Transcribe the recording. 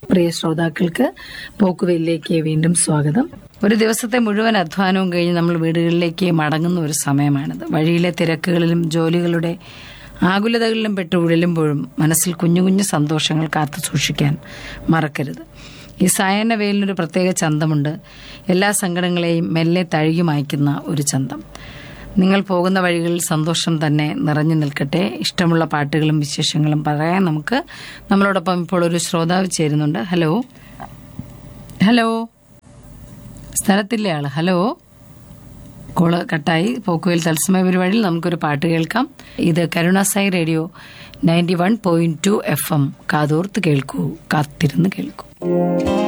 പ്രിയ ശ്രോതാക്കൾക്ക് പോക്കുവെല്ലിലേക്ക് വീണ്ടും സ്വാഗതം ഒരു ദിവസത്തെ മുഴുവൻ അധ്വാനവും കഴിഞ്ഞ് നമ്മൾ വീടുകളിലേക്ക് മടങ്ങുന്ന ഒരു സമയമാണിത് വഴിയിലെ തിരക്കുകളിലും ജോലികളുടെ ആകുലതകളിലും പെട്ട് ഉഴലുമ്പോഴും മനസ്സിൽ കുഞ്ഞു കുഞ്ഞു സന്തോഷങ്ങൾ കാത്തു സൂക്ഷിക്കാൻ മറക്കരുത് ഈ സായാഹ്ന വെയിലിനൊരു പ്രത്യേക ചന്തമുണ്ട് എല്ലാ സങ്കടങ്ങളെയും മെല്ലെ തഴുകി മായ്ക്കുന്ന ഒരു ചന്തം നിങ്ങൾ പോകുന്ന വഴികളിൽ സന്തോഷം തന്നെ നിറഞ്ഞു നിൽക്കട്ടെ ഇഷ്ടമുള്ള പാട്ടുകളും വിശേഷങ്ങളും പറയാൻ നമുക്ക് നമ്മളോടൊപ്പം ഇപ്പോൾ ഒരു ശ്രോതാവ് ചേരുന്നുണ്ട് ഹലോ ഹലോ സ്ഥലത്തില്ലേ ആള് ഹലോ കോള് കട്ടായി പോക്കുവയിൽ തത്സമയ പരിപാടിയിൽ നമുക്കൊരു പാട്ട് കേൾക്കാം ഇത് കരുണാസായി radio ninety one point two F M കാതോർത്ത് കേൾക്കൂ കാത്തിരുന്ന് കേൾക്കൂ